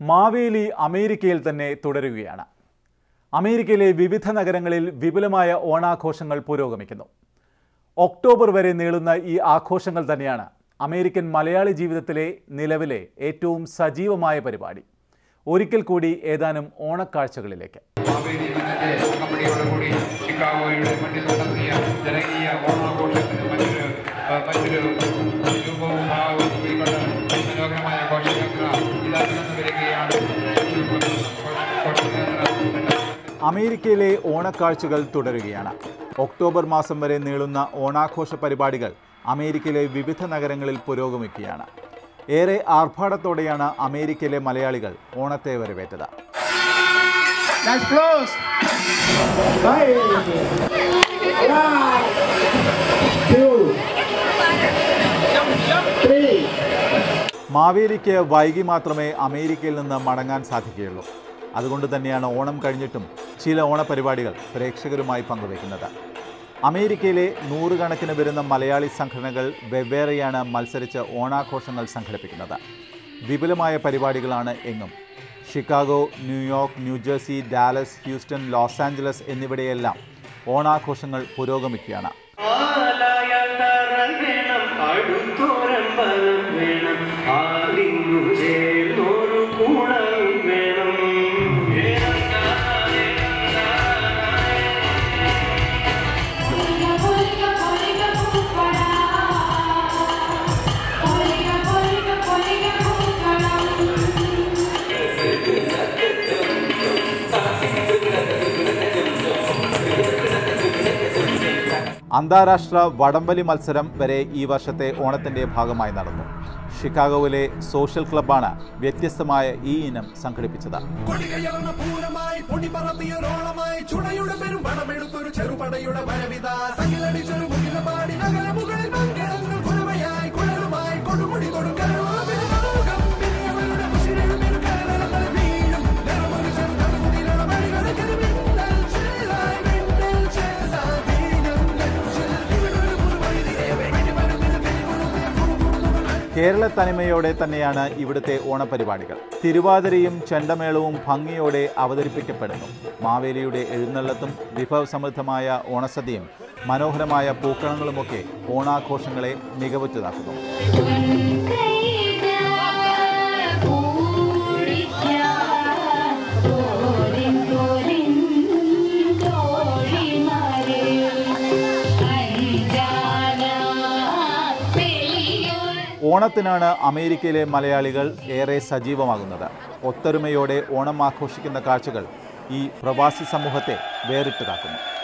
മാവേലി അമേരിക്കയിൽ തന്നെ തുടരുകയാണ് അമേരിക്കയിലെ വിവിധ നഗരങ്ങളിൽ വിപുലമായ ഓണാഘോഷങ്ങൾ പുരോഗമിക്കുന്നു ഒക്ടോബർ വരെ നീളുന്ന ഈ ആഘോഷങ്ങൾ തന്നെയാണ് അമേരിക്കൻ മലയാളി ജീവിതത്തിലെ നിലവിലെ ഏറ്റവും സജീവമായ പരിപാടി ഒരിക്കൽ കൂടി ഏതാനും ഓണക്കാഴ്ചകളിലേക്ക് മാവേലി ഇതിന്റെ കമ്പനിയോടുകൂടി ഷിക്കാഗോയുടെ മണ്ണിൽ നടത്തിയ ജനകീയ ഓണാഘോഷത്തിന് മറ്റൊരു ആ, മറ്റൊരു രൂപവും ഭാവവും ഉൾക്കൊണ്ട് മനോഹരമായ ഘോഷയാത്ര ഇതാ നടന്നു വരികയാണ് ഘോഷയാത്ര അമേരിക്കയിലെ ഓണക്കാഴ്ചകൾ തുടരുകയാണ് ഒക്ടോബർ മാസം വരെ നീളുന്ന ഓണാഘോഷ പരിപാടികൾ അമേരിക്കയിലെ വിവിധ നഗരങ്ങളിൽ പുരോഗമിക്കുകയാണ് ഏറെ ആർഭാടത്തോടെയാണ് അമേരിക്കയിലെ മലയാളികൾ ഓണത്തെ വരവേറ്റത് That's close. Five. One. Two. Three. മാവേലിക്ക് വൈകി മാത്രമേ അമേരിക്കയിൽ നിന്ന് മടങ്ങാൻ സാധിക്കുകയുള്ളൂ അതുകൊണ്ട് തന്നെയാണ് ഓണം കഴിഞ്ഞിട്ടും ചില ഓണപരിപാടികൾ പ്രേക്ഷകരുമായി പങ്കുവയ്ക്കുന്നത് അമേരിക്കയിലെ നൂറുകണക്കിന് വരുന്ന മലയാളി സംഘടനകൾ വെവ്വേറെയാണ് മത്സരിച്ച് ഓണാഘോഷങ്ങൾ സംഘടിപ്പിക്കുന്നത് വിപുലമായ പരിപാടികളാണ് എങ്ങും Chicago New York New Jersey Dallas Houston Los Angeles എന്നിവിടെയെല്ലാം ഓണാഘോഷങ്ങൾ പുരോഗമിക്കുകയാണ് ആലായാൽ തറ വേണം അടുത്തോരം ബലം വേണം ആലിങ്ങു ചേർന്നൊരു കൂടം വേണം Polika, polika, polika, pupara. Polika, polika, polika, pupara. അന്താരാഷ്ട്ര വടംവലി മത്സരം വരെ ഈ വർഷത്തെ ഓണത്തിന്റെ ഭാഗമായി നടന്നു ഷിക്കാഗോവിലെ സോഷ്യൽ ക്ലബ്ബാണ് വ്യത്യസ്തമായ ഈ ഇനം സംഘടിപ്പിച്ചത് കൊടികയറുന്ന പൂരമായി പൊടി പറത്തിയൊരോളമായി ചുടയുടെ പെരും പണമെടുത്തൊരു ചെറുപടയുടെ വരവിത തകിലടിച്ചൊരു മുകിലപാടി നഗര മുകളിൽ മംഗളങ്ങൾ കുലവയായി കുഴലുമായി കൊടുമുടി കൊടുക്കലും കേരള തനിമയോടെ തന്നെയാണ് ഇവിടുത്തെ ഓണപരിപാടികൾ തിരുവാതിരയും ചെണ്ടമേളവും ഭംഗിയോടെ അവതരിപ്പിക്കപ്പെടുന്നു മാവേലിയുടെ എഴുന്നള്ളത്തും വിഭവസമൃദ്ധമായ ഓണസദ്യയും മനോഹരമായ പൂക്കളങ്ങളുമൊക്കെ ഓണാഘോഷങ്ങളെ മികവുറ്റതാക്കുന്നു ഓണത്തിനാണ് അമേരിക്കയിലെ മലയാളികൾ ഏറെ സജീവമാകുന്നത് ഒത്തൊരുമയോടെ ഓണം ആഘോഷിക്കുന്ന കാഴ്ചകൾ ഈ പ്രവാസി സമൂഹത്തെ വേറിട്ടതാക്കുന്നു